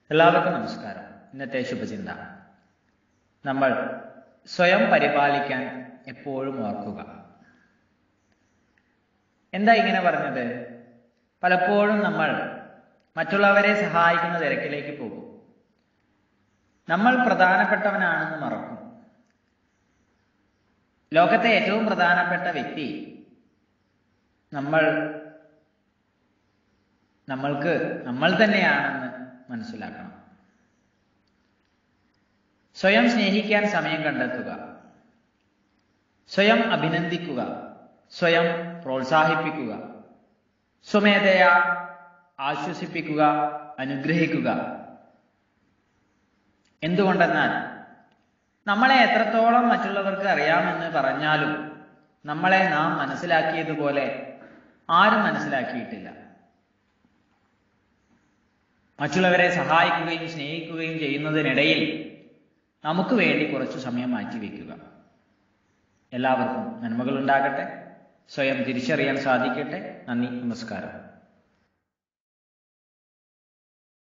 എല്ലാവർക്കും നമസ്കാരം ഇന്നത്തെ ശുഭചിന്ത നമ്മൾ സ്വയം പരിപാലിക്കാൻ എപ്പോഴും ഓർക്കുക എന്താ ഇങ്ങനെ പറഞ്ഞത് പലപ്പോഴും നമ്മൾ മറ്റുള്ളവരെ സഹായിക്കുന്ന തിരക്കിലേക്ക് പോകും നമ്മൾ പ്രധാനപ്പെട്ടവനാണെന്ന് മറക്കും ലോകത്തെ ഏറ്റവും പ്രധാനപ്പെട്ട വ്യക്തി നമ്മൾ നമ്മൾക്ക് നമ്മൾ തന്നെയാണെന്ന് മനസ്സിലാക്കണം സ്വയം സ്നേഹിക്കാൻ സമയം കണ്ടെത്തുക സ്വയം അഭിനന്ദിക്കുക സ്വയം പ്രോത്സാഹിപ്പിക്കുക സ്വമേധയാ ആശ്വസിപ്പിക്കുക അനുഗ്രഹിക്കുക എന്തുകൊണ്ടെന്നാൽ നമ്മളെ എത്രത്തോളം മറ്റുള്ളവർക്ക് അറിയാമെന്ന് പറഞ്ഞാലും നമ്മളെ നാം മനസ്സിലാക്കിയതുപോലെ ആരും മനസ്സിലാക്കിയിട്ടില്ല മറ്റുള്ളവരെ സഹായിക്കുകയും സ്നേഹിക്കുകയും ചെയ്യുന്നതിനിടയിൽ നമുക്ക് വേണ്ടി കുറച്ചു സമയം മാറ്റിവെക്കുക എല്ലാവർക്കും നന്മകൾ ഉണ്ടാകട്ടെ സ്വയം തിരിച്ചറിയാൻ സാധിക്കട്ടെ നന്ദി നമസ്കാരം